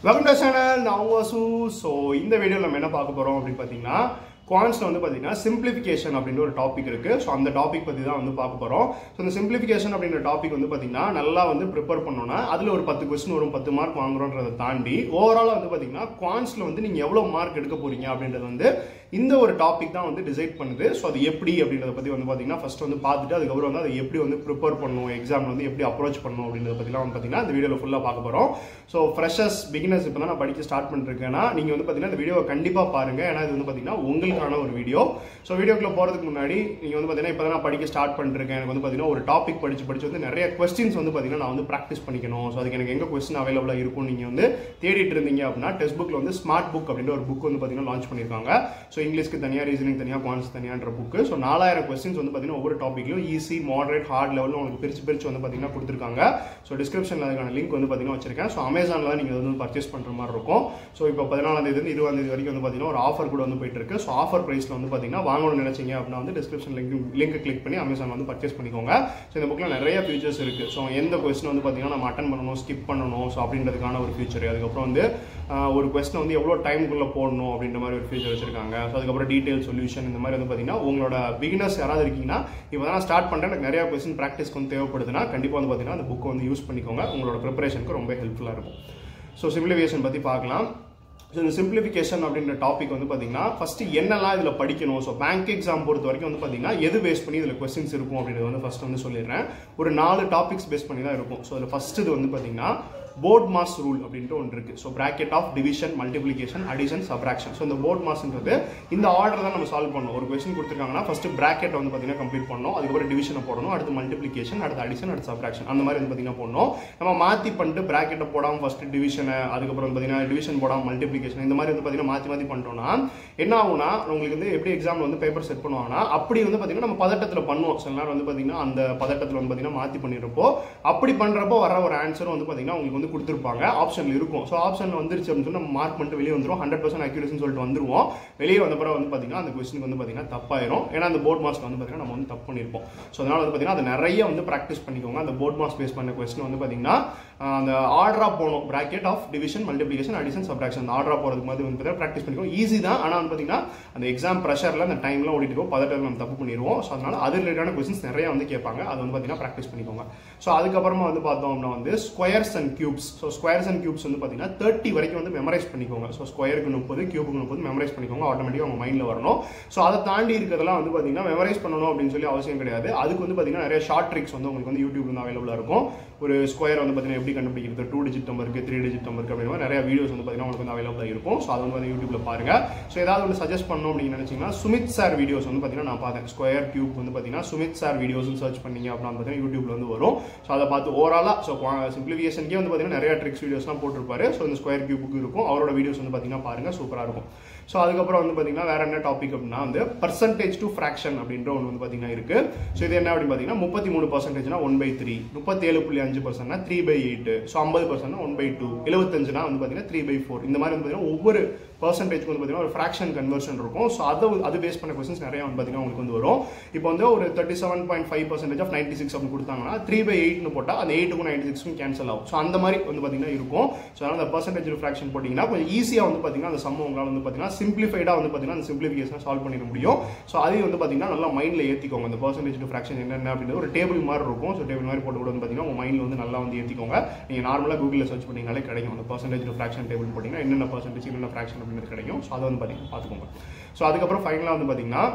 welcome to channel நான் உங்க சு ஸோ இந்த வீடியோவில் நம்ம என்ன பார்க்க போகிறோம் அப்படின்னு பார்த்தீங்கன்னா குவான்ஸில் வந்து பார்த்தீங்கன்னா சிம்பிளிஃபிகேஷன் அப்படின்ற ஒரு டாபிக் இருக்கு ஸோ அந்த டாபிக் பற்றி தான் வந்து பார்க்க போகிறோம் ஸோ இந்த சிம்பிளிஃபிகேஷன் அப்படின்ற டாபிக் வந்து பார்த்தீங்கன்னா நல்லா வந்து ப்ரிப்பேர் பண்ணோம்னா அதில் ஒரு பத்து கொஸ்டின் வரும் பத்து மார்க் வாங்குறோன்றதை தாண்டி ஓவராலாக வந்து பார்த்தீங்கன்னா குவான்ஸில் வந்து நீங்கள் எவ்வளோ மார்க் எடுக்க போறீங்க அப்படின்றது வந்து இந்த ஒரு டாபிக் தான் வந்து டிசைட் பண்ணுது ஸோ அது எப்படி அப்படின்றத பற்றி வந்து பார்த்தீங்கன்னா ஃபர்ஸ்ட் வந்து பார்த்துட்டு அதுக்கப்புறம் வந்து அதை எப்படி வந்து ப்ரிப்பேர் பண்ணணும் எக்ஸாம் வந்து எப்படி அப்ரோச் பண்ணணும் அப்படின்றத பற்றிலாம் வந்து பார்த்தீங்கன்னா இந்த வீடியோவில் ஃபுல்லாக பார்க்க போகிறோம் ஸோ ஃப்ரெஷர்ஸ் பிகினர்ஸ் இப்போ தான் நான் படிக்க ஸ்டார்ட் பண்ணிருக்கேன்னா நீங்கள் வந்து பார்த்தீங்கன்னா இந்த வீடியோவை கண்டிப்பாக பாருங்க ஏன்னா இது வந்து பார்த்தீங்கன்னா உங்களுக்கான ஒரு வீடியோ ஸோ வீடியோக்குள்ள போகிறதுக்கு முன்னாடி நீங்கள் வந்து பார்த்தீங்கன்னா இப்போ தான் நான் படிக்க ஸ்டார்ட் பண்ணிருக்கேன் எனக்கு வந்து பார்த்தீங்கன்னா ஒரு டாபிக் படிச்சு படிச்சு வந்து நிறைய கொஸ்டின்ஸ் வந்து பார்த்தீங்கன்னா நான் வந்து ப்ராக்டிஸ் பண்ணிக்கணும் ஸோ அதுக்கு எனக்கு எங்கே கொஸ்டின் அவைலபிளாக இருக்கும் நீங்கள் வந்து தேடிட்டு இருந்தீங்க அப்படின்னா டெக்ஸ்ட் புக்கில் வந்து ஸ்மார்ட் புக் அப்படின்ற ஒரு புக் வந்து பார்த்தீங்கன்னா லான்ச் பண்ணியிருக்காங்க ஸோ இங்கிலீஷ்க்கு தனியாக ரீசனிங் தனியாக குவான்ஸ் தனியான்ற புக்கு ஸோ நாலாயிரம் கொஸ்டின்ஸ் வந்து பார்த்தீங்கன்னா ஒவ்வொரு டாப்பிக்லையும் ஈஸி மாடரேட் ஹார்ட் லெவலில் உங்களுக்கு பிரிச்சு பிரிச்சு வந்து பார்த்தீங்கன்னா கொடுத்துருக்காங்க ஸோ டிஸ்கிரிப்ஷனில் அதுக்கான லிங்க் வந்து பார்த்தீங்கன்னா வச்சிருக்கேன் ஸோ அமேசானில் தான் நீங்கள் வந்து பர்ச்சேஸ் பண்ணுற மாதிரி இருக்கும் ஸோ இப்போ பதினாலாம் தேதி இருபதாம் தேதி வரைக்கும் வந்து பார்த்தீங்கன்னா ஒரு ஆஃபர் கூட வந்து போயிட்டு இருக்கு ஸோ ஆஃபர் ப்ரைஸில் வந்து பார்த்தீங்கன்னா வாங்கணும்னு நினைச்சீங்க அப்படின்னா வந்து டிஸ்கிரிப்ஷன் லிங்க் லிங்க் கிளிக் பண்ணி அமேசான் வந்து பர்ச்சேஸ் பண்ணிக்கோங்க ஸோ இந்த புக்கில் நிறைய ஃபீச்சர்ஸ் இருக்கு ஸோ எந்த கொஸ்டின் வந்து பார்த்தீங்கன்னா நம்ம அட்டன் பண்ணணும் ஸ்கிப் பண்ணணும் ஸோ அப்படின்றதுக்கான ஒரு ஃபீச்சர் அதுக்கப்புறம் வந்து ஆஹ், ஒரு கொஸ்டின் வந்து எவ்வளோ டைமுக்குள்ளே போடணும் அப்படின்ற மாதிரி ஒரு ஃபீச்சர் வச்சிருக்காங்க ஸோ அதுக்கப்புறம் டீடைல் சொல்யூஷன் இந்த மாதிரி வந்து பார்த்தீங்கன்னா உங்களோட பிகினர்ஸ் யாராவது இருக்கீங்கன்னா இப்போ தான் ஸ்டார்ட் பண்ணுறேன் எனக்கு நிறைய கொஸ்டின் ப்ராக்டிஸ்க்கு வந்து தேவைப்படுதுன்னா கண்டிப்பாக வந்து பார்த்தீங்கன்னா அந்த புக்கை வந்து யூஸ் பண்ணிக்கோங்க உங்களோட ப்ரிப்பரேஷனுக்கு ரொம்ப ஹெல்ப்ஃபுல்லாக இருக்கும் ஸோ சிம்பிளிஃபிகேஷன் பற்றி பார்க்கலாம் ஸோ இந்த சிம்பிளிஃபிகேஷன் அப்படின்ற டாபிக் வந்து பார்த்தீங்கன்னா ஃபர்ஸ்ட் என்னெல்லாம் இதில் படிக்கணும் ஸோ பேங்க் எக்ஸாம் பொறுத்த வரைக்கும் வந்து பார்த்தீங்கன்னா எது பேஸ் பண்ணி இதில் கொஸ்டின்ஸ் இருக்கும் அப்படின்றது வந்து ஃபர்ஸ்ட் வந்து சொல்லிடுறேன் ஒரு நாலு டாபிக்ஸ் பேஸ் பண்ணி தான் இருக்கும் ஸோ அதில் ஃபர்ஸ்ட் இது வந்து பார்த்தீங்கன்னா போர்ட் மாஸ் ரூல் அப்படின்ட்டு ஒன்று இருக்கு so bracket of division multiplication addition subtraction so இந்த போர்ட் மாஸ்ன்றது இந்த ஆர்டர் தான் நம்ம சால்வ் பண்ணணும் ஒரு கொஸ்டின் கொடுத்துருக்காங்கன்னா ஃபர்ஸ்ட் பிராக்கெட் வந்து பார்த்தீங்கன்னா கம்ப்ளீட் பண்ணணும் அதுக்கப்புறம் டிவிஷனை போடணும் அடுத்து மல்டிப்ளிகேஷன் அடுத்து அடிஷன் அடுத்து சப்ராக்ஷன் அந்த மாதிரி வந்து பார்த்தீங்கன்னா போடணும் நம்ம மாற்றி பண்ணிட்டு பிராக்கெட்டை போடாமல் ஃபர்ஸ்ட் டிவிஷனை அதுக்கப்புறம் வந்து பார்த்தீங்கன்னா டிவிஷன் போடாமல் மல்டிப்ளிகேஷன் இந்த மாதிரி வந்து பார்த்தீங்கன்னா மாற்றி மாற்றி பண்ணிட்டோம்னா என்ன ஆகும்னா உங்களுக்கு வந்து எப்படி எக்ஸாம்ல வந்து பேப்பர் செட் பண்ணுவாங்கன்னா அப்படி வந்து பார்த்தீங்கன்னா நம்ம பதட்டத்தில் பண்ணுவோம் சில நேரம் வந்து பார்த்தீங்கன்னா அந்த பதட்டத்தில் வந்து பார்த்தீங்கன்னா மாற்றி பண்ணிருப்போ அப்படி பண்ணுறப்போ வர ஒரு ஆன்சரும் வந்து பார்த்தீங்கன்னா உங்களுக்கு வந்து கொடுத்துருப்பாங்க ஆப்ஷனில் இருக்கும் ஸோ ஆப்ஷனில் வந்துருச்சு அப்படின்னு சொல்லி நம்ம மார்க் பண்ணிட்டு வெளியே வந்துரும் ஹண்ட்ரட் பர்சன்ட் அக்யூரேஷன் சொல்லிட்டு வந்துருவோம் வெளியே வந்த பிறகு வந்து பார்த்தீங்கன்னா அந்த கொஸ்டினுக்கு வந்து பார்த்தீங்கன்னா தப்பாயிரும் ஏன்னா அந்த போர்ட் மார்க்ஸ் வந்து பார்த்தீங்கன்னா நம்ம வந்து தப்பு பண்ணியிருப்போம் ஸோ அதனால வந்து பார்த்தீங்கன்னா அது நிறைய வந்து ப்ராக்டிஸ் பண்ணிக்கோங்க அந்த போர்ட் மார்க்ஸ் பேஸ் பண்ண கொஸ்டின் வந்து பார்த்தீங்கன்னா ஆஹ், அந்த ஆர்டரா போகணும் bracket of division multiplication addition subtraction அந்த ஆர்டரா போகிறதுக்கு மாதிரி வந்து பார்த்தீங்கன்னா ப்ராக்டிஸ் பண்ணிக்கோங்க ஈஸி தான் ஆனால் வந்து பார்த்தீங்கன்னா அந்த எக்ஸாம் ப்ரெஷரில் அந்த டைம்லாம் ஓடிட்டு இருக்கும் பதட்டத்தில் நம்ம தப்பு பண்ணிடுவோம் ஸோ அதனால அது ரிலேட்டான கொஸ்டின்ஸ் நிறைய வந்து கேட்பாங்க அது வந்து பார்த்தீங்கன்னா ப்ராக்டிஸ் பண்ணிக்கோங்க ஸோ அதுக்கப்புறமா வந்து பார்த்தோம் அப்படின்னா வந்து squares and cubes so squares and cubes வந்து பார்த்தீங்கன்னா தேர்ட்டி வரைக்கும் வந்து மெமரைஸ் பண்ணிக்கோங்க ஸோ ஸ்கொயருக்கு முப்பது கியூபுக்கு முப்பது மெமரைஸ் பண்ணிக்கோங்க ஆட்டோமேட்டிக்காக உங்க மைண்டில் வரணும் ஸோ அதை தாண்டி இருக்கிறதெல்லாம் வந்து பார்த்தீங்கன்னா மெமரைஸ் பண்ணணும் அப்படின்னு சொல்லி அவசியம் கிடையாது அதுக்கு வந்து பார்த்தீங்கன்னா நிறைய ஷார்ட் ட்ரிக்ஸ் வந்து உங்களுக்கு வந்து யூடியூப்ல வந்து அவைலபிளாக இருக்கும் ஒரு ஸ்கொயர் வந்து பார்த்தீங்கன்னா எப்படி கண்டுபிடிக்கிறது டூ டிஜிட் நம்பருக்கு த்ரீ டிஜிட் நம்பருக்கு அப்படின்ற மாதிரி நிறைய வீடியோஸ் வந்து பார்த்தீங்கன்னா உங்களுக்கு வந்து அவைலபிளாக இருக்கும் ஸோ அதை வந்து வந்து யூடியூப்ல பாருங்க ஸோ ஏதாவது ஒன்று சஜஸ்ட் பண்ணணும் அப்படின்னு நினைச்சீங்கன்னா சுமித் சார் வீடியோஸ் வந்து பார்த்தீங்கன்னா நான் பார்த்தேன் ஸ்கொயர் கியூப் வந்து பார்த்தீங்கன்னா சுமித் சார் வீடியோஸ் சர்ச் பண்ணீங்க அப்படின்னு பார்த்தீங்கன்னா யூடியூப்ல வந்து வரும் ஸோ அதை பார்த்து ஓவராலாக ஸோ சிம்பிளிஃபிகேஷனுக்கே வந்து பார்த்தீங்கன்னா நிறைய ட்ரிக்ஸ் வீடியோஸ்லாம் போட்டிருப்பாரு ஸோ இந்த ஸ்கொயர் கியூபுக்கு இருக்கும் அவரோட வீடியோஸ் வந்து பார்த்தீங்கன்னா பாருங்க சூப்பராக இருக்கும் ஸோ அதுக்கப்புறம் வந்து பார்த்தீங்கன்னா வேற என்ன டாபிக் அப்படின்னா வந்து பர்சன்டேஜ் டு ஃப்ராக்ஷன் அப்படின்ற ஒன்று வந்து பார்த்தீங்கன்னா இருக்கு ஸோ இது என்ன அப்படின்னு பார்த்தீங்கன்னா முப்பத்தி மூணு பர்சன்டேஜ்னா ஒன் பை த்ரீ முப்பத்தேழு புள்ளி அஞ்சு பர்சன்ட்னா த்ரீ பை எயிட் ஸோ ஐம்பது பர்சன்ட்னா ஒன் பை டூ எழுபத்தஞ்சுனா வந்து பார்த்தீங்கன்னா த்ரீ பை ஃபோர் இந்த மாதிரி வந்து பார்த்தீங்கன்னா ஒவ்வொரு பர்சன்டேஜ்க்கு வந்து பார்த்தீங்கன்னா ஒரு ஃப்ராக்ஷன் கன்வர்ஷன் இருக்கும் ஸோ அதை அது பேஸ் பண்ண கொஸ்டின்ஸ் நிறைய வந்து பார்த்தீங்கன்னா உங்களுக்கு வந்து வரும் இப்போ வந்து ஒரு thirty seven point five percentage of ninety six அப்படின்னு கொடுத்தாங்கன்னா த்ரீ பை எயிட்னு போட்டால் அந்த எயிட்டுக்கும் நைன்டி சிக்ஸ்க்கும் கேன்சல் ஆகும் ஸோ அந்த மாதிரி வந்து பார்த்தீங்கன்னா இருக்கும் ஸோ அதனால் அந்த பர்சன்டேஜ் ஃப்ராக்ஷன் போட்டிங்கன்னா கொஞ்சம் ஈஸியாக வந்து பார்த்தீங்கன்னா அந்த சம்ம உங்களால் வந்து பார்த்தீங்கன்னா சிம்பிளிஃபைடாக வந்து பார்த்தீங்கன்னா அந்த சிம்பிளிஃபிகேஷன் சால்வ் பண்ணிட முடியும் ஸோ அதையும் வந்து பார்த்தீங்கன்னா நல்லா மைண்டில் ஏற்றிக்கோங்க அந்த பர்சன்டேஜ் டு ஃப்ராக்ஷன் என்னென்ன அப்படின்றது ஒரு டேபிள் மாதிரி இருக்கும் ஸோ டேபிள் மாதிரி போட்டு கூட வந்து பார்த்தீங்கன்னா உங்கள் மைண்டில் வந்து நல்லா வந்து ஏற்றிக்கோங்க நீங்கள் நார்மலாக கூகுளில் சர்ச் பண்ணீங்கனாலே கிடைக்கும் அந்த பர்சன்டேஜ் டு ஃப்ராக்ஷன் டேபிள் போட்டிங்கன்னா என்னென்ன பர்சன்டேஜ் என்னென்ன ஃப்ராக்ஷன் அப்படின்றது கிடைக்கும் ஸோ அதை வந்து பார்த்தீங்கன்னா பார்த்துக்கோங்க ஸோ அதுக்கப்புறம் ஃபைனலாக வந்து பார்த்தீங்கன்னா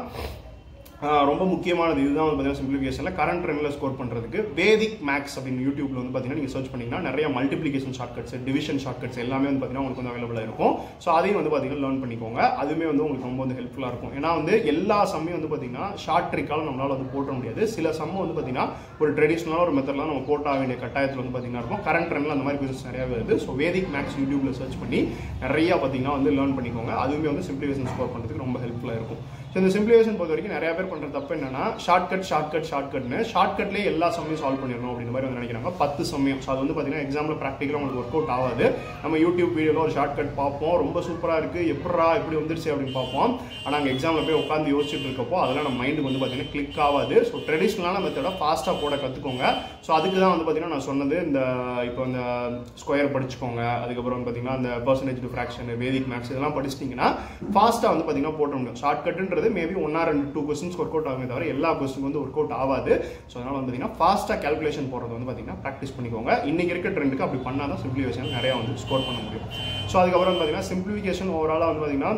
ஆஹ் ரொம்ப முக்கியமானது இதுதான் வந்து பார்த்தீங்கன்னா சிம்பிளிஃபிகேஷனில் கரண்ட் ட்ரெண்டில் ஸ்கோர் பண்ணுறதுக்கு வேதிக் மேக்ஸ் அப்படின்னு யூடியூப்ல வந்து பார்த்தீங்கன்னா நீங்கள் சர்ச் பண்ணீங்கன்னா நிறைய மல்டிப்ளிகேஷன் ஷார்ட்கட்ஸ் டிவிஷன் ஷார்ட்கட்ஸ் எல்லாமே வந்து பார்த்தீங்கன்னா உங்களுக்கு வந்து அவைலபிளாக இருக்கும் ஸோ அதையும் வந்து பார்த்தீங்கன்னா லேர்ன் பண்ணிக்கோங்க அதுவுமே வந்து உங்களுக்கு ரொம்ப வந்து ஹெல்ப்ஃபுல்லாக இருக்கும் ஏன்னா வந்து எல்லா சம்மையும் வந்து பார்த்தீங்கன்னா ஷார்ட் ட்ரிக்காலும் நம்மளால வந்து போட்ட முடியாது சில சம்ம வந்து பார்த்தீங்கன்னா ஒரு ட்ரெடிஷ்னலாக ஒரு மெத்தட்லாம் நம்ம போட்ட வேண்டிய கட்டாயத்தில் வந்து பார்த்தீங்கன்னா இருக்கும் கரண்ட் ட்ரெண்டில் அந்த மாதிரி கொஸ்டின்ஸ் நிறைய வருது ஸோ வேதிக் மேக்ஸ் யூடியூப்ல சர்ச் பண்ணி நிறைய பார்த்தீங்கன்னா வந்து லேர்ன் பண்ணிக்கோங்க அதுவுமே வந்து சிம்பிளிஃபிகேஷன் ஸ்கோர் பண்ணுறதுக்கு ரொம்ப ஹெல்ப்ஃபுல்லாக இருக்கும் ஸோ இந்த சிம்பிளிஃபிகேஷன் பொறுத்த வரைக்கும் நிறைய பேர் பண்ணுற தப்பு என்னன்னா ஷார்ட் கட் ஷார்ட் கட் ஷார்ட் கட்னு ஷார்ட் கட்லேயே எல்லா சம்மையும் சால்வ் பண்ணிடணும் அப்படின்ற மாதிரி வந்து நினைக்கிறாங்க பத்து சமயம் ஸோ அது வந்து பார்த்தீங்கன்னா எக்ஸாம்பிள் ப்ராக்டிக்கலாக உங்களுக்கு ஒர்க் அவுட் ஆகாது நம்ம யூடியூப் வீடியோவில் ஒரு ஷார்ட் கட் பார்ப்போம் ரொம்ப சூப்பராக இருக்குது எப்படா இப்படி வந்துருச்சு அப்படின்னு பார்ப்போம் ஆனால் அங்கே எக்ஸாமில் போய் உட்காந்து யோசிச்சுட்டு இருக்கப்போ அதெல்லாம் நம்ம மைண்டுக்கு வந்து பார்த்தீங்கன்னா கிளிக் ஆகாது ஸோ ட்ரெடிஷ்னலான மெத்தடை ஃபாஸ்ட்டாக போட கற்றுக்கோங்க ஸோ அதுக்கு தான் வந்து பார்த்தீங்கன்னா நான் சொன்னது இந்த இப்போ இந்த ஸ்கொயர் படிச்சுக்கோங்க அதுக்கப்புறம் வந்து பார்த்தீங்கன்னா அந்த பர்சன்டேஜ் டிஃப்ராக்ஷன் வேதிக் மேக்ஸ் இதெல்லாம் படிச்சிட்டிங்கன்னா ஃபாஸ்ட்டாக வந்து பார்த்தீங்கன்னா போட்ட முடியும் ஷார்ட் கட்டுன்றது மேபி ஒன் ஆர் ரெண்டு டூ கொஸ்டின்ஸ் ஒர்க் அவுட் ஆகுமே தவிர எல்லா கொஸ்டின் வந்து ஒர்க் அவுட் ஆகாது ஸோ அதனால் வந்து பார்த்தீங்கன்னா ஃபாஸ்ட்டாக கேல்குலேஷன் போடுறது வந்து பார்த்தீங்கன்னா ப்ராக்டிஸ் பண்ணிக்கோங்க இன்னைக்கு இருக்க ட்ரெண்டுக்கு அப்படி பண்ணால் தான் சிம்பிளிஃபிகேஷன் நிறையா வந்து ஸ்கோர் பண்ண முடியும் ஸோ அதுக்கப்புறம் வந்து பார்த்தீங்கன்னா சிம்பிளிஃபிகேஷன் ஓவராலாக வந்து பார்த்தீங்கன்னா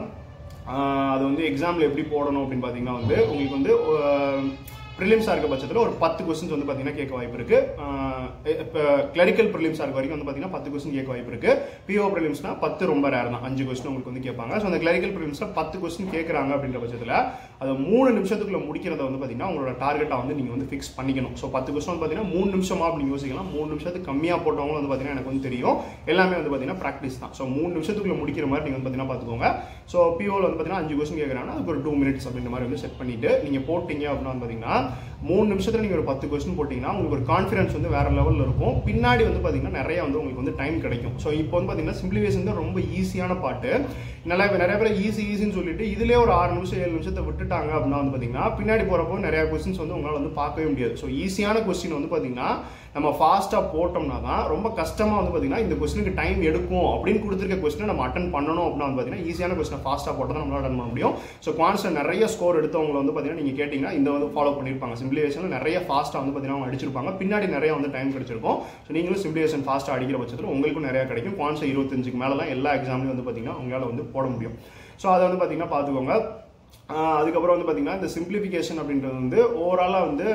ஆஹ் அது வந்து எக்ஸாமில் எப்படி போடணும் அப்படின்னு பார்த்தீங்கன்னா வந்து உங்களுக்கு வந்து ப்ரிலிம்ஸாக இருக்க பட்சத்தில் ஒரு பத்து கொஸ்டின்ஸ் வந்து பார்த்தீங்கன்னா கேட்க வாய்ப்பு இருக்கு இப்போ கிளரிக்கல் ப்ரிலிம்ஸாக இருக்க வரைக்கும் வந்து பார்த்தீங்கன்னா பத்து கொஸ்டின் கேட்க வாய்ப்பு இருக்கு பிஓ ப்ரிலிம்ஸ்னா பத்து ரொம்ப ரேர் தான் அஞ்சு கொஸ்டின் உங்களுக்கு வந்து கேட்பாங்க ஸோ அந்த கிளரிக்கல் ப்ரிலிம்ஸில் பத்து கொஸ்டின் கேட்குறாங்க அப்படின்ற பட்சத்தில் அதை மூணு நிமிஷத்துக்குள்ள முடிக்கிறத வந்து பார்த்தீங்கன்னா உங்களோட டார்கெட்டாக வந்து நீங்கள் வந்து ஃபிக்ஸ் பண்ணிக்கணும் ஸோ பத்து கொஸ்டின் வந்து பார்த்தீங்கன்னா மூணு நிமிஷமா அப்படின்னு யோசிக்கலாம் மூணு நிமிஷத்துக்கு கம்மியாக போட்டவங்களும் வந்து பார்த்தீங்கன்னா எனக்கு வந்து தெரியும் எல்லாமே வந்து பார்த்தீங்கன்னா ப்ராக்டிஸ் தான் ஸோ மூணு நிமிஷத்துக்குள்ள முடிக்கிற மாதிரி நீங்கள் வந்து பார்த்தீங்கன்னா பார்த்துக்கோங்க ஸோ பிஓவில் வந்து பார்த்தீங்கன்னா அஞ்சு கொஸ்டின் கேட்குறாங்கன்னா அதுக்கு ஒரு டூ மினிட்ஸ் அப்படின்ற மாதிரி வந்து செட் பண்ணிட்டு நீங்கள் போட்டீங்க அப்படின்னா வந்து பார்த்தீங்கன்னா மூணு நிமிஷத்தில் நீங்கள் ஒரு பத்து கொஸ்டின் போட்டிங்கன்னா உங்களுக்கு ஒரு கான்ஃபிடன்ஸ் வந்து வேற லெவலில் இருக்கும் பின்னாடி வந்து பார்த்தீங்கன்னா நிறைய வந்து உங்களுக்கு வந்து டைம் கிடைக்கும் ஸோ இப்போ வந்து பார்த்தீங்கன்னா சிம்பிளிஃபிகேஷன் தான் ரொம்ப ஈஸியான பாட்டு நல்லா நிறைய பேர் ஈஸி ஈஸின்னு சொல்லிட்டு இதுலேயே ஒரு ஆறு நிமிஷம் ஏழு நிமிஷத்தை விட்டுட்டாங்க அப்படின்னா வந்து பார்த்தீங்கன்னா பின்னாடி போகிறப்போ நிறைய கொஸ்டின்ஸ் வந்து உங்களால் வந்து பார்க்கவே முடியாது ஸோ ஈஸியான கொஸ்டின் வந்து பார்த்தீங்கன்னா நம்ம ஃபாஸ்ட்டாக போட்டோம்னா தான் ரொம்ப கஷ்டமாக வந்து பார்த்தீங்கன்னா இந்த கொஸ்டினுக்கு டைம் எடுக்கும் அப்படின்னு கொடுத்துருக்க கொஸ்டினை நம்ம அட்டன் பண்ணணும் அப்படின்னா வந்து பார்த்தீங்கன்னா ஈஸியான கொஸ்டினை ஃபாஸ்ட்டாக போட்டால் தான் நம்மளால அட்டன் பண்ண முடியும் ஸோ குவான்ஸில் நிறைய ஸ்கோர் எடுத்தவங்க வந்து பார்த்தீங்கன்னா நீங்கள் கேட்டிங்கன்னா இந்த வந்து ஃபாலோ பண்ணியிருப்பாங்க சிம்பிளிஃபிகேஷனில் நிறைய ஃபாஸ்ட்டாக வந்து பார்த்தீங்கன்னா அவங்க அடிச்சிருப்பாங்க பின்னாடி நிறைய வந்து டைம் கிடைச்சிருக்கும் ஸோ நீங்களும் சிம்பிளிஃபிகேஷன் ஃபாஸ்ட்டாக அடிக்கிற பட்சத்தில் உங்களுக்கும் நிறைய கிடைக்கும் குவான்ஸை இருபத்தஞ்சுக்கு மேலே தான் எல்லா எக்ஸாம்லையும் வந்து பார்த்தீங்கன்னா உங்களால் வந்து போட முடியும் ஸோ அதை வந்து பார்த்தீங்கன்னா பார்த்துக்கோங்க ஆஹ் அதுக்கப்புறம் வந்து பார்த்தீங்கன்னா இந்த சிம்பிளிஃபிகேஷன் அப்படின்றது வந்து ஓவராலாக வந்து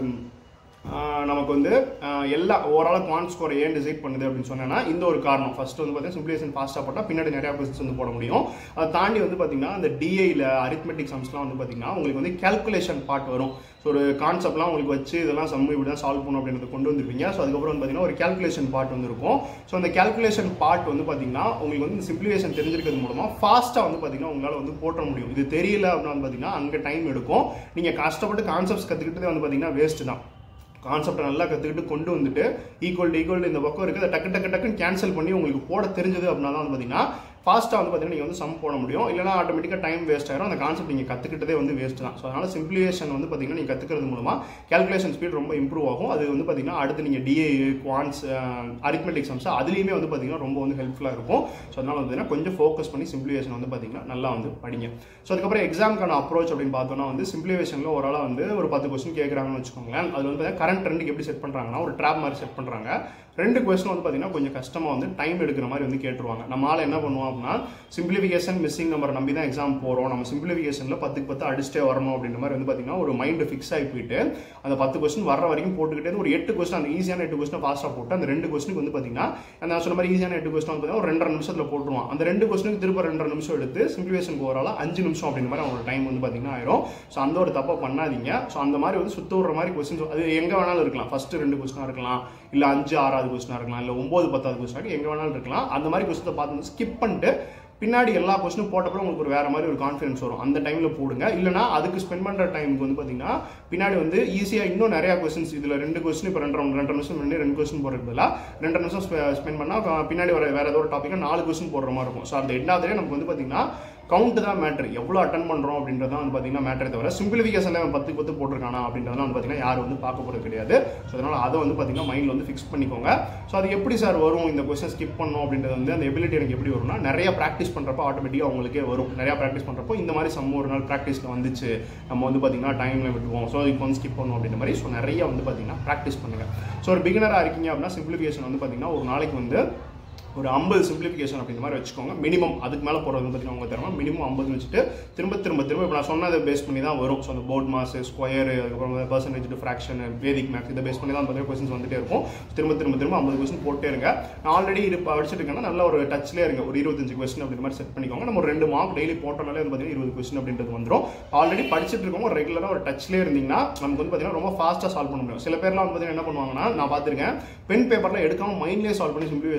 ஆஹ் நமக்கு வந்து ஆஹ் எல்லா ஓவராலாக குவான் ஸ்கோர் ஏன் டிசைட் பண்ணுது அப்படின்னு சொன்னேன்னா இந்த ஒரு காரணம் ஃபர்ஸ்ட் வந்து பார்த்தீங்கன்னா சிம்பிளிஃபிகேஷன் ஃபாஸ்ட்டாக போட்டால் பின்னாடி நிறைய கொஸ்டின்ஸ் வந்து போட முடியும் அதை தாண்டி வந்து பார்த்தீங்கன்னா அந்த டிஐயில் அரித்மெட்டிக் சம்ஸ்லாம் வந்து பார்த்தீங்கன்னா உங்களுக்கு வந்து கேல்குலேஷன் பார்ட் வரும் ஸோ ஒரு கான்செப்ட்லாம் உங்களுக்கு வச்சு இதெல்லாம் சம் இப்படி தான் சால்வ் பண்ணணும் அப்படின்றத கொண்டு வந்துருப்பீங்க ஸோ அதுக்கப்புறம் வந்து பார்த்தீங்கன்னா ஒரு கேல்குலேஷன் பார்ட் வந்து இருக்கும் ஸோ அந்த கேல்குலேஷன் பார்ட் வந்து பார்த்தீங்கன்னா உங்களுக்கு வந்து சிம்பிளிஃபிகேஷன் தெரிஞ்சிருக்கிறது மூலமாக ஃபாஸ்ட்டாக வந்து பார்த்தீங்கன்னா உங்களால் வந்து போட்ட முடியும் இது தெரியல அப்படின்னா வந்து பார்த்தீங்கன்னா அங்கே டைம் எடுக்கும் நீங்கள் கஷ்டப்பட்டு கான்செப்ட்ஸ் கற்றுக்கிட்டதே வந்து பார்த்தீங்கன்னா வேஸ்ட் தான் கான்செப்டை நல்லா கற்றுக்கிட்டு கொண்டு வந்துட்டு ஈக்குவல் ஈக்குவல் இந்த பக்கம் இருக்குது அதை டக்கு டக்கு டக்குன்னு கேன்சல் பண்ணி உங்களுக்கு போட தெரிஞ்சது அப்படின்னா தான் வந்து பார்த்தீங்கன்னா ஃபாஸ்ட்டாக வந்து பார்த்தீங்கன்னா நீங்கள் வந்து சம் போட முடியும் இல்லைனா ஆட்டோமேட்டிக்காக டைம் வேஸ்ட் ஆயிரும் அந்த கான்செப்ட் நீங்கள் கற்றுக்கிட்டதே வந்து வேஸ்ட் தான் ஸோ அதனால் சிம்பிளிஃபிகேஷன் வந்து பார்த்தீங்கன்னா நீங்கள் கற்றுக்கிறது மூலமாக கேல்குலேஷன் ஸ்பீட் ரொம்ப இம்ப்ரூவ் ஆகும் அது வந்து பார்த்தீங்கன்னா அடுத்து நீங்கள் டிஏ குவான்ஸ் அரித்மெட்டிக் சம்ஸ் அதுலேயுமே வந்து பார்த்தீங்கன்னா ரொம்ப வந்து ஹெல்ப்ஃபுல்லாக இருக்கும் ஸோ அதனால் வந்து பார்த்தீங்கன்னா கொஞ்சம் ஃபோக்கஸ் பண்ணி சிம்பிளிஃபிகேஷன் வந்து பார்த்தீங்கன்னா நல்லா வந்து படிங்க ஸோ அதுக்கப்புறம் எக்ஸாமுக்கான அப்ரோச் அப்படின்னு பார்த்தோம்னா வந்து சிம்பிளிஃபிகேஷனில் ஒரு ஆளாக வந்து ஒரு பத்து கொஸ்டின் கேட்குறாங்கன்னு வச்சுக்கோங்களேன் அது வந்து பார்த்தீங்கன்னா கரண்ட் ட்ரெண்டுக்கு எப்படி செட் பண்ணுறாங்கன்னா ஒரு ட்ராப் மாதிரி செட் பண்ணுறாங்க ரெண்டு கொஸ்டின் வந்து பார்த்தீங்கன்னா கொஞ்சம் கஷ்டமாக வந்து டைம் எடுக்கிற மாதிரி வந்து கேட்டுருவாங்க நம்ம ஆள் என்ன பண்ணுவோம் அப்படின்னா சிம்பிளிஃபிகேஷன் மிஸ்ஸிங் நம்பர் நம்பி தான் எக்ஸாம் போகிறோம் நம்ம சிம்பிளிஃபிகேஷனில் பத்துக்கு பத்து அடிச்சிட்டே வரணும் அப்படின்ற மாதிரி வந்து பார்த்தீங்கன்னா ஒரு மைண்டு ஃபிக்ஸ் ஆகி போயிட்டு அந்த பத்து கொஸ்டின் வர வரைக்கும் போட்டுக்கிட்டே ஒரு எட்டு கொஸ்டின் அந்த ஈஸியான எட்டு கொஸ்டின் ஃபாஸ்ட்டாக போட்டு அந்த ரெண்டு கொஸ்டினுக்கு வந்து பார்த்தீங்கன்னா நான் சொன்ன மாதிரி ஈஸியான எட்டு கொஸ்டின் வந்து பார்த்தீங்கன்னா ஒரு ரெண்டரை நிமிஷத்தில் போட்டுருவான் அந்த ரெண்டு கொஸ்டினுக்கு திரும்ப ரெண்டரை நிமிஷம் எடுத்து சிம்பிளிஃபிகேஷன் போகிறால அஞ்சு நிமிஷம் அப்படின்ற மாதிரி அவங்களோட டைம் வந்து பார்த்தீங்கன்னா ஆயிரும் ஸோ அந்த ஒரு தப்பை பண்ணாதீங்க ஸோ அந்த மாதிரி வந்து சுத்த விடுற மாதிரி கொஸ்டின்ஸ் அது எங்கே வேணாலும் இருக்கலாம் ஃபர்ஸ்ட் ரெண்டு கொஸ்டினாக இருக்கலாம் இல்லை அஞ்சு ஆறாவது கொஸ்டினாக இருக்கலாம் இல்லை ஒம்பது பத்தாவது கொஸ்டினாக எங்கே வேணாலும் இருக்கலாம் அந்த மாதிரி கொஸ்டினை பார்த்து ஸ்கிப் பண்ணிட்டு பின்னாடி எல்லா கொஸ்டினும் போட்டப்பறம் உங்களுக்கு ஒரு வேற மாதிரி ஒரு கான்ஃபிடன்ஸ் வரும் அந்த டைம்ல போடுங்க இல்லைனா அதுக்கு ஸ்பெண்ட் பண்ற டைமுக்கு வந்து பாத்தீங்கன்னா பின்னாடி வந்து ஈஸியா இன்னும் நிறைய கொஸ்டின்ஸ் இதுல ரெண்டு கொஸ்டின் இப்போ ரெண்டரை ரெண்டரை நிமிஷம் முன்னாடி ரெண்டு கொஸ்டின் போடுறது பதிலாக ரெண்டு நிமிஷம் ஸ்பெண்ட் பண்ணா அஹ் பின்னாடி வர வேற ஏதோ ஒரு டாப்பிக்கா நாலு கொஸ்டின் போடுற மாதிரி இருக்கும் ஸோ அந்த எண்டாவதுலேயே நமக்கு வந்து பாத்தீங்கன்னா கவுண்ட் தான் மேட்ரு எவ்வளோ அட்டன் பண்ணுறோம் அப்படின்றது தான் வந்து பார்த்தீங்கன்னா மேட்டரே தவிர சிம்பிளிஃபிகேஷனில் அவன் பத்து பத்து போட்டிருக்கானா அப்படின்றதெல்லாம் வந்து பார்த்தீங்கன்னா யாரும் வந்து பார்க்க போகிறது கிடையாது ஸோ அதனால் அதை வந்து பார்த்தீங்கன்னா மைண்டில் வந்து ஃபிக்ஸ் பண்ணிக்கோங்க ஸோ அது எப்படி சார் வரும் இந்த கொஸ்டின் ஸ்கிப் பண்ணணும் அப்படின்றது வந்து அந்த எபிலிட்டி எனக்கு எப்படி வரும்னா நிறைய ப்ராக்டிஸ் பண்ணுறப்போ ஆட்டோமேட்டிக்காக அவங்களுக்கே வரும் நிறைய ப்ராக்டிஸ் பண்ணுறப்போ இந்த மாதிரி சம் ஒரு நாள் ப்ராக்டிஸில் வந்துச்சு நம்ம வந்து பார்த்தீங்கன்னா டைமில் விட்டுருவோம் ஸோ இப்போ வந்து ஸ்கிப் பண்ணணும் அப்படின்ற மாதிரி ஸோ நிறைய வந்து பார்த்தீங்கன்னா ப்ராக்டிஸ் பண்ணுங்கள் ஸோ ஒரு பிகினராக இருக்கீங்க அப்படின்னா சிம்பிளிஃபிகேஷன் வந்து பார்த்தீங்கன்னா ஒரு நாளைக்கு வந்து ஒரு ஐம்பது சிம்பிளிஃபிகேஷன் அப்படின்ற மாதிரி வச்சுக்கோங்க மினிமம் அதுக்கு மேலே போகிறது வந்து பார்த்தீங்கன்னா உங்க திறமை மினிமம் ஐம்பது வச்சுட்டு திரும்ப திரும்ப திரும்ப இப்போ நான் சொன்னதை பேஸ் பண்ணி தான் வரும் ஸோ அந்த போர்ட் மாஸ் ஸ்கொயர் அதுக்கப்புறம் பர்சன்டேஜ் ஃப்ராக்ஷன் வேதிக் மேக்ஸ் இதை பேஸ் பண்ணி தான் பார்த்தீங்கன்னா கொஸ்டின்ஸ் வந்துட்டே இருக்கும் திரும்ப திரும்ப திரும்ப ஐம்பது கொஸ்டின் போட்டே இருங்க நான் ஆல்ரெடி இப்போ படிச்சுட்டு இருக்கேன்னா நல்ல ஒரு டச்லேயே இருங்க ஒரு இருபத்தஞ்சு கொஸ்டின் அப்படின்ற மாதிரி செட் பண்ணிக்கோங்க நம்ம ஒரு ரெண்டு மார்க் டெய்லி போட்டனாலே வந்து பார்த்தீங்கன்னா இருபது கொஸ்டின் அப்படின்றது வந்துடும் ஆல்ரெடி படிச்சுட்டு இருக்கவங்க ரெகுலராக ஒரு டச்லேயே இருந்தீங்கன்னா நமக்கு வந்து பார்த்தீங்கன்னா ரொம்ப ஃபாஸ்ட்டாக சால்வ் பண்ண முடியும் சில பேர்லாம் வந்து பார்த்தீங்கன்னா என்ன பண்ணுவாங்கன்னா நான் பார்த்துருக்கேன் பென் பேப்பரில் எடுக்காம மைண்ட்லேயே சால்வ் பண்ணி சிம்பிளிஃபிகேஷன் எழுதுவாங்க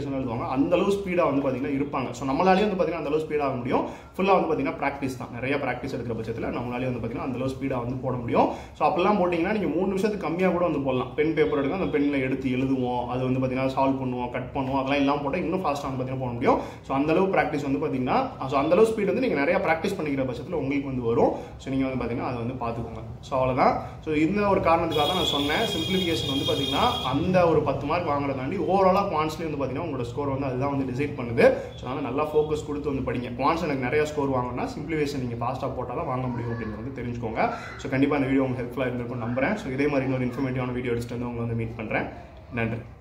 பண்ணுவாங்க அந்த அளவு ஸ்பீடாக வந்து பார்த்தீங்கன்னா இருப்பாங்க ஸோ நம்மளாலேயே வந்து பார்த்தீங்கன்னா அந்த அளவு ஸ்பீடாக ஆக முடியும் ஃபுல்லாக வந்து பார்த்தீங்கன்னா ப்ராக்டிஸ் தான் நிறைய ப்ராக்டிஸ் எடுக்கிற பட்சத்தில் நம்மளாலே வந்து பார்த்தீங்கன்னா அந்த அளவு ஸ்பீடாக வந்து போட முடியும் ஸோ அப்பெல்லாம் போட்டிங்கன்னா நீங்கள் மூணு நிமிஷத்துக்கு கம்மியாக கூட வந்து போடலாம் பென் பேப்பர் எடுக்க அந்த பெண்ணில் எடுத்து எழுதுவோம் அது வந்து பார்த்தீங்கன்னா சால்வ் பண்ணுவோம் கட் பண்ணுவோம் அதெல்லாம் எல்லாம் போட்டால் இன்னும் ஃபாஸ்ட்டாக வந்து பார்த்தீங்கன்னா போட முடியும் ஸோ அந்த அளவு ப்ராக்டிஸ் வந்து பார்த்தீங்கன்னா ஸோ அந்த அளவு ஸ்பீட் வந்து நீங்கள் நிறைய ப்ராக்டிஸ் பண்ணிக்கிற பட்சத்தில் உங்களுக்கு வந்து வரும் ஸோ நீங்கள் வந்து பார்த்தீங்கன்னா அதை வந்து பார்த்துக்கோங்க ஸோ அவ்வளோதான் ஸோ இந்த ஒரு காரணத்துக்காக தான் நான் சொன்னேன் சிம்பிளிஃபிகேஷன் வந்து பார்த்தீங்கன்னா அந்த ஒரு பத்து மார்க் வாங்குறத தாண்டி ஓவராலாக குவான்ஸ்லேயே வந்து பார்த்தீங்கன்னா உங்களோட ஸ்கோர் வந்து அதுதான் வந்து டிசைட் பண்ணுது ஸோ அதனால் நல்லா ஃபோக்கஸ் கொடுத்து வந்து படிங்க குவான்ஸ் எனக்கு நிறைய ஸ்கோர் வாங்கினா சிம்பிளிஃபிகேஷன் நீங்கள் ஃபாஸ்ட்டாக போட்டால் தான் வாங்க முடியும் அப்படிங்கிறது வந்து தெரிஞ்சுக்கோங்க ஸோ கண்டிப்பாக இந்த வீடியோ உங்களுக்கு ஹெல்ப்ஃபுல்லாக இருந்திருக்கும் நம்புறேன் ஸோ இதே மாதிரி இன்னொரு இன்ஃபர்மேட்டிவான வீடியோ எடுத்துட்டு வந்து உங்களை வந்து மீட் பண்ணுறேன் நன்றி